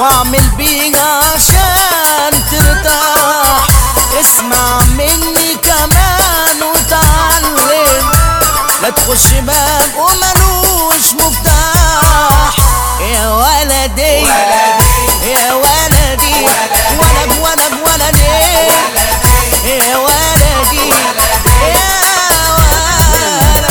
واعمل بيها عشان ترتاح اسمع مني كمان وتعلم لا تخش باب وملوش مفتاح يا ولدي يا ولدي ولد ولد ولدي يا ولدي يا ولد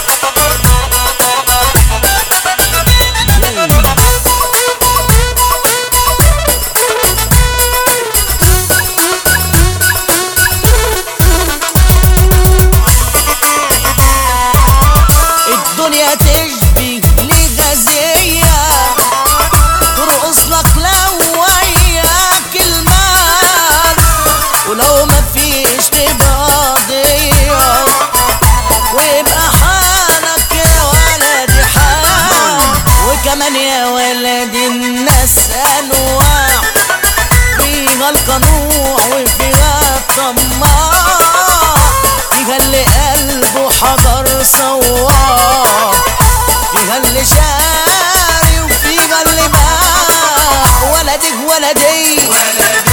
الدنيا تشبه لغازية ترقص لك لو وياك المال ولو مفيش تبقى ضيع ويبقى حالك يا ولدي حال وكمان يا ولدي الناس انواع فيها القنوع وفيها الطماع فيها اللي قلبه حجر صواب فيها اللي شاري وفيها اللي باع ولدي ولدي